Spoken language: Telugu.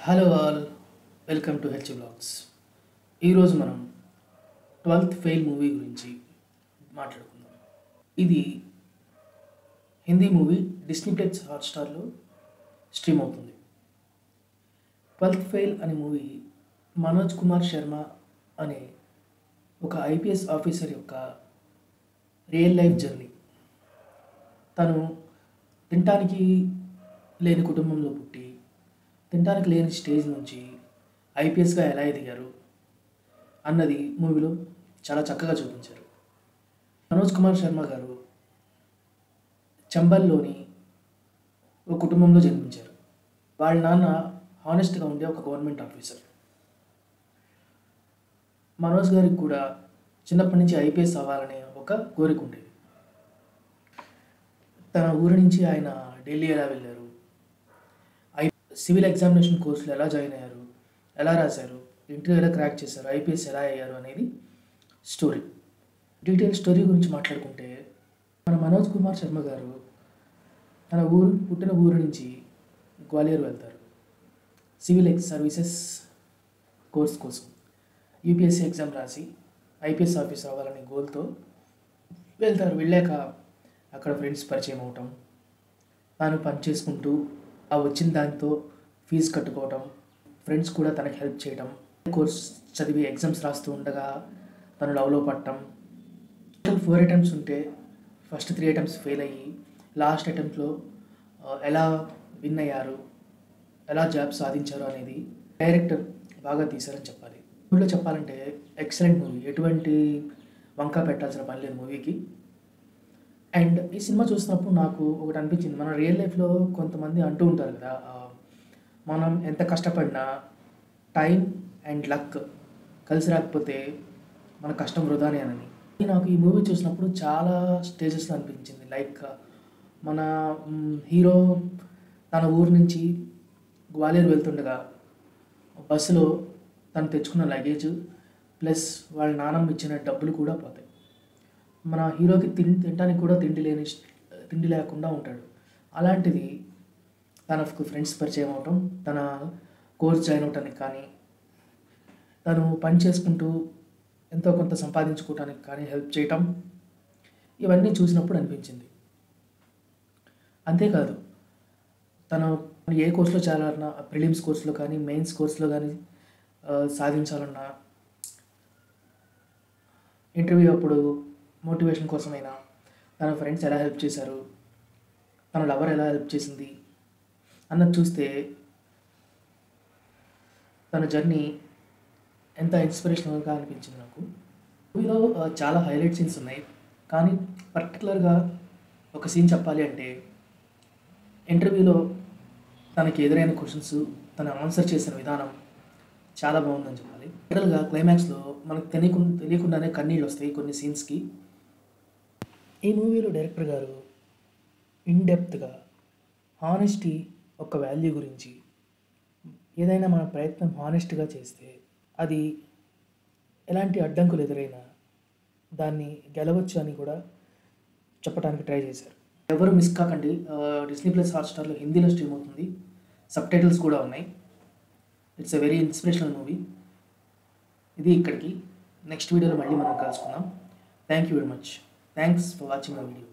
hello all welcome to H blogs ఈరోజు మనం ట్వెల్త్ ఫెయిల్ మూవీ గురించి మాట్లాడుకుందాం ఇది హిందీ మూవీ డిస్నీ ప్లస్ హాట్స్టార్లో స్ట్రీమ్ అవుతుంది ట్వెల్త్ ఫెయిల్ అనే మూవీ మనోజ్ కుమార్ శర్మ అనే ఒక ఐపీఎస్ ఆఫీసర్ యొక్క రియల్ లైఫ్ జర్నీ తను తినటానికి లేని కుటుంబంలో పుట్టి తినడానికి లేని స్టేజ్ నుంచి ఐపీఎస్గా ఎలా ఎదిగారు అన్నది మూవీలో చాలా చక్కగా చూపించారు మనోజ్ కుమార్ శర్మ గారు చంబల్లోని ఒక కుటుంబంలో జన్మించారు వాళ్ళ నాన్న హానెస్ట్గా ఉండే ఒక గవర్నమెంట్ ఆఫీసర్ మనోజ్ గారికి కూడా చిన్నప్పటి నుంచి ఐపీఎస్ అవ్వాలనే ఒక కోరిక ఉండేది తన ఊరి నుంచి ఆయన ఢిల్లీ ఎలా వెళ్ళారు ఐ సివిల్ ఎగ్జామినేషన్ కోర్సులో ఎలా జాయిన్ అయ్యారు ఎలా రాశారు ఇంటర్వ్యూ ఎలా క్రాక్ చేశారు ఐపీఎస్ ఎలా అయ్యారు అనేది స్టోరీ డీటెయిల్ స్టోరీ గురించి మాట్లాడుకుంటే మన మనోజ్ కుమార్ శర్మ గారు తన ఊరు పుట్టిన ఊరు నుంచి గ్వాలియర్ వెళ్తారు సివిల్ ఎక్స్ సర్వీసెస్ కోర్స్ కోసం యూపీఎస్సీ ఎగ్జామ్ రాసి ఐపీఎస్ ఆఫీసర్ అవ్వాలనే గోల్తో వెళ్తారు వెళ్ళాక అక్కడ ఫ్రెండ్స్ పరిచయం అవటం తాను పని చేసుకుంటూ ఆ వచ్చిన దాంతో ఫీజు కట్టుకోవటం ఫ్రెండ్స్ కూడా తనకి హెల్ప్ చేయటం కోర్స్ చదివి ఎగ్జామ్స్ రాస్తూ ఉండగా తను లవ్లో పట్టడం టోటల్ ఫోర్ ఐటమ్స్ ఉంటే ఫస్ట్ త్రీ ఐటమ్స్ ఫెయిల్ అయ్యి లాస్ట్ అటెంప్ట్లో ఎలా విన్ అయ్యారు ఎలా జాబ్ సాధించారు అనేది డైరెక్టర్ బాగా తీశారని చెప్పాలి మూవీలో చెప్పాలంటే ఎక్సలెంట్ మూవీ ఎటువంటి వంక పెట్టాల్సిన పని లేదు మూవీకి అండ్ ఈ సినిమా చూసినప్పుడు నాకు ఒకటి అనిపించింది మన రియల్ లైఫ్లో కొంతమంది అంటూ ఉంటారు కదా ఆ, మనం ఎంత కష్టపడినా టైం అండ్ లక్ కలిసి రాకపోతే మన కష్టం వృధానే అని నాకు ఈ మూవీ చూసినప్పుడు చాలా స్టేజెస్లో అనిపించింది లైక్ మన హీరో తన ఊరు నుంచి గ్వాలియర్ వెళ్తుండగా బస్సులో తను తెచ్చుకున్న లగేజ్ ప్లస్ వాళ్ళ నాన్నమ్మ ఇచ్చిన డబ్బులు కూడా పోతాయి మన హీరోకి తిన్ తినడానికి కూడా తిండి లేని తిండి లేకుండా ఉంటాడు అలాంటిది తనకు ఫ్రెండ్స్ పరిచయం అవటం తన కోర్స్ జాయిన్ అవటానికి కానీ తను పని చేసుకుంటూ ఎంతో కొంత సంపాదించుకోవటానికి కానీ హెల్ప్ చేయటం ఇవన్నీ చూసినప్పుడు అనిపించింది అంతేకాదు తను ఏ కోర్సులో చేరాలన్నా ప్రిలిమ్స్ కోర్సులో కానీ మెయిన్స్ కోర్సులో కానీ ఆ, సాధించాలన్నా ఇంటర్వ్యూ అప్పుడు మోటివేషన్ కోసమైనా తన ఫ్రెండ్స్ ఎలా హెల్ప్ చేశారు తన లవర్ ఎలా హెల్ప్ చేసింది అన్నది చూస్తే తన జర్నీ ఎంత ఇన్స్పిరేషనల్గా అనిపించింది నాకు మూవీలో ఆ, చాలా హైలైట్ సీన్స్ ఉన్నాయి కానీ పర్టికులర్గా ఒక సీన్ చెప్పాలి అంటే ఇంటర్వ్యూలో తనకి ఎదురైన క్వశ్చన్స్ తను ఆన్సర్ చేసిన విధానం చాలా బాగుందని చెప్పాలి టోటల్గా క్లైమాక్స్లో మనకు తెలియకుండా తెలియకుండానే కన్నీళ్ళు వస్తాయి కొన్ని సీన్స్కి ఈ మూవీలో డైరెక్టర్ గారు ఇన్డెప్త్గా హానెస్టీ ఒక వాల్యూ గురించి ఏదైనా మన ప్రయత్నం హానెస్ట్గా చేస్తే అది ఎలాంటి అడ్డంకులు ఎదురైనా దాన్ని గెలవచ్చు అని కూడా చెప్పడానికి ట్రై చేశారు ఎవరు మిస్ కాకండి డిస్నీ ప్లస్ హాట్స్టార్లో హిందీలో స్ట్రీమ్ అవుతుంది సబ్ టైటిల్స్ కూడా ఉన్నాయి it's a very inspirational movie ఇది ఇక్కడికి నెక్స్ట్ వీడియోలో మళ్ళీ మనం కలుసుకుందాం thank you very much thanks for watching my video